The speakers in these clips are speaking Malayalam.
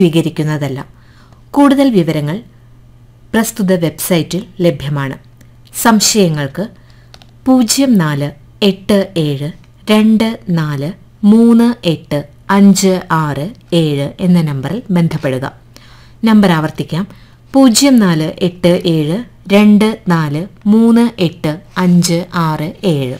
സ്വീകരിക്കുന്നതല്ല കൂടുതൽ വിവരങ്ങൾ പ്രസ്തുത വെബ്സൈറ്റിൽ ലഭ്യമാണ് സംശയങ്ങൾക്ക് പൂജ്യം നാല് എട്ട് ഏഴ് രണ്ട് നാല് മൂന്ന് എട്ട് അഞ്ച് ആറ് ഏഴ് എന്ന നമ്പറിൽ ബന്ധപ്പെടുക നമ്പർ ആവർത്തിക്കാം പൂജ്യം നാല് എട്ട് ഏഴ് രണ്ട് നാല് മൂന്ന് എട്ട് അഞ്ച് ആറ് ഏഴ്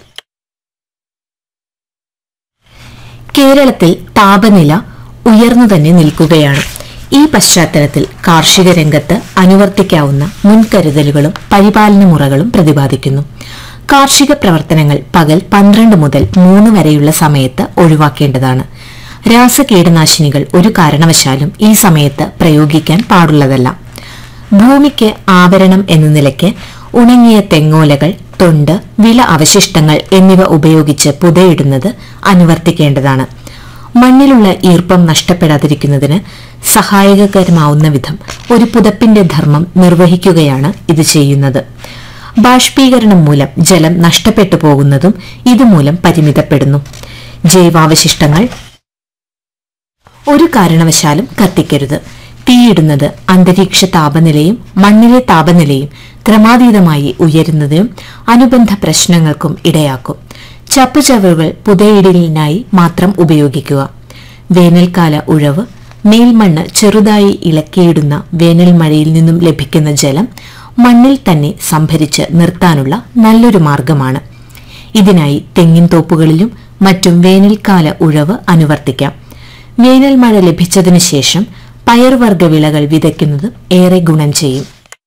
കേരളത്തിൽ താപനില ഉയർന്നു തന്നെ നിൽക്കുകയാണ് ഈ പശ്ചാത്തലത്തിൽ കാർഷിക രംഗത്ത് അനുവർത്തിക്കാവുന്ന മുൻകരുതലുകളും പരിപാലന മുറകളും പ്രതിപാദിക്കുന്നു കാർഷിക പ്രവർത്തനങ്ങൾ പകൽ പന്ത്രണ്ട് മുതൽ മൂന്ന് വരെയുള്ള സമയത്ത് ഒഴിവാക്കേണ്ടതാണ് രാസകീടനാശിനികൾ ഒരു കാരണവശാലും ഈ സമയത്ത് പ്രയോഗിക്കാൻ പാടുള്ളതല്ല ഭൂമിക്ക് ആവരണം എന്ന നിലയ്ക്ക് ഉണങ്ങിയ തെങ്ങോലകൾ തൊണ്ട് വില അവശിഷ്ടങ്ങൾ എന്നിവ ഉപയോഗിച്ച് പുതയിടുന്നത് അനുവർത്തിക്കേണ്ടതാണ് മണ്ണിലുള്ള ഈർപ്പം നഷ്ടപ്പെടാതിരിക്കുന്നതിന് സഹായകരമാവുന്ന വിധം ഒരു പുതപ്പിന്റെ ധർമ്മം നിർവഹിക്കുകയാണ് ഇത് ചെയ്യുന്നത് ബാഷ്പീകരണം മൂലം ജലം നഷ്ടപ്പെട്ടു പോകുന്നതും ഇതുമൂലം പരിമിതപ്പെടുന്നു ജൈവാവശിഷ്ടങ്ങൾ ഒരു കാരണവശാലും കത്തിക്കരുത് തീയിടുന്നത് അന്തരീക്ഷ താപനിലയും മണ്ണിലെ താപനിലയും ക്രമാതീതമായി ഉയരുന്നതിനും അനുബന്ധ പ്രശ്നങ്ങൾക്കും ഇടയാക്കും ചപ്പുചവറുകൾ പുതയിടലിനായി മാത്രം ഉപയോഗിക്കുക വേനൽക്കാല ഉഴവ് മേൽമണ്ണ് ചെറുതായി ഇളക്കിയിടുന്ന വേനൽ മഴയിൽ നിന്നും ലഭിക്കുന്ന ജലം മണ്ണിൽ തന്നെ സംഭരിച്ച് നിർത്താനുള്ള നല്ലൊരു മാർഗമാണ് ഇതിനായി തെങ്ങിൻ തോപ്പുകളിലും മറ്റും വേനൽക്കാല ഉഴവ് അനുവർത്തിക്കാം വേനൽ മഴ ലഭിച്ചതിനു ശേഷം പയർവർഗ വിളകൾ വിതയ്ക്കുന്നത് ഏറെ ഗുണം ചെയ്യും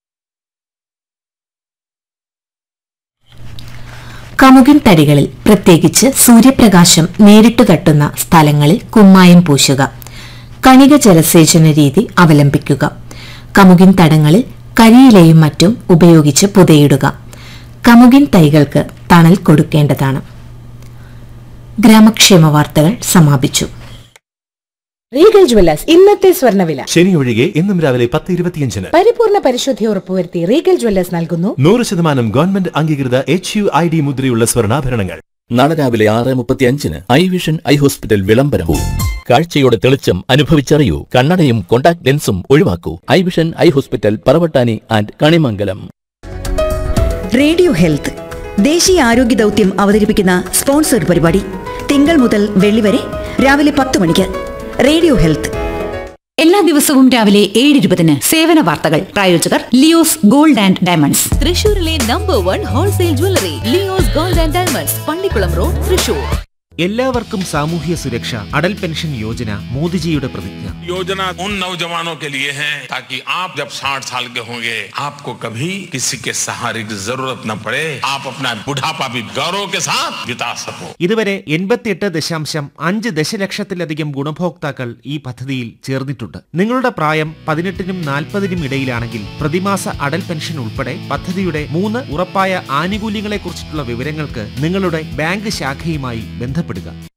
കമുകിൻ തടികളിൽ പ്രത്യേകിച്ച് സൂര്യപ്രകാശം നേരിട്ട് തട്ടുന്ന സ്ഥലങ്ങളിൽ കുമ്മായം പൂശുക കണിക ജലസേചന രീതി അവലംബിക്കുക കമുകിൻ തടങ്ങളിൽ കരിയിലയും മറ്റും ഉപയോഗിച്ച് പുതയിടുക കമുകിൻ തൈകൾക്ക് തണൽ കൊടുക്കേണ്ടതാണ് ഗ്രാമക്ഷേമ വാർത്തകൾ സമാപിച്ചു റീഗൽ ജ്വല്ലേഴ്സ് ഇന്നത്തെ സ്വർണ്ണവില ശനി ഒഴികെ ഇന്നും രാവിലെ പത്ത് ഇരുപത്തിയഞ്ചിന് പരിപൂർണ പരിശുദ്ധി ഉറപ്പുവരുത്തി റീഗൽ ജ്വല്ലേഴ്സ് നൽകുന്നു നൂറ് ശതമാനം ഗവൺമെന്റ് അംഗീകൃത എച്ച് യു ഐ ഡി മുദ്രയുള്ള സ്വർണ്ണാഭരണങ്ങൾ നാളെ രാവിലെ ആറ് മുപ്പത്തി അഞ്ചിന് ഐ വിഷൻ ഐ ഹോസ്പിറ്റൽ വിളംബരവും കാഴ്ചയുടെ തെളിച്ചം അനുഭവിച്ചറിയൂ കണ്ണടയും കോണ്ടാക്ട് ലെൻസും ഒഴിവാക്കൂ eye vision eye hospital Paravattani and Kanimangalam radio health ദേശീയ ആരോഗ്യ ദൗത്യം അവതരിപ്പിക്കുന്ന സ്പോൺസർഡ് പരിപാടി തിങ്കൾ മുതൽ വെള്ളി വരെ രാവിലെ പത്ത് മണിക്ക് റേഡിയോ ഹെൽത്ത് എല്ലാ ദിവസവും രാവിലെ ഏഴ് ഇരുപതിന് സേവന വാർത്തകൾ പ്രായോജകർ ലിയോസ് ഗോൾഡ് ആൻഡ് ഡയമണ്ട്സ് തൃശൂരിലെ number one wholesale jewellery Leo's gold and diamonds Pallikkulam road Thrissur എല്ലാവർക്കും സാമൂഹ്യ സുരക്ഷ അടൽ പെൻഷൻ യോജന മോദിജിയുടെ പ്രതിജ്ഞ योजना उन नौजवानों के लिए है ताकि आप जब 60 साल के होंगे आपको कभी किसी के सहारे की जरूरत न पड़े आप अपना बुढ़ापा भी गौरव के साथ बिता सको ഇതുവരെ എൺപത്തിയെട്ട് ദശാംശം അഞ്ച് ദശലക്ഷത്തിലധികം ഗുണഭോക്താക്കൾ ഈ പദ്ധതിയിൽ ചേർന്നിട്ടുണ്ട് നിങ്ങളുടെ പ്രായം പതിനെട്ടിനും നാൽപ്പതിനും ഇടയിലാണെങ്കിൽ പ്രതിമാസ അടൽ പെൻഷൻ ഉൾപ്പെടെ പദ്ധതിയുടെ മൂന്ന് ഉറപ്പായ ആനുകൂല്യങ്ങളെക്കുറിച്ചിട്ടുള്ള വിവരങ്ങൾക്ക് നിങ്ങളുടെ ബാങ്ക് ശാഖയുമായി ബന്ധപ്പെടുക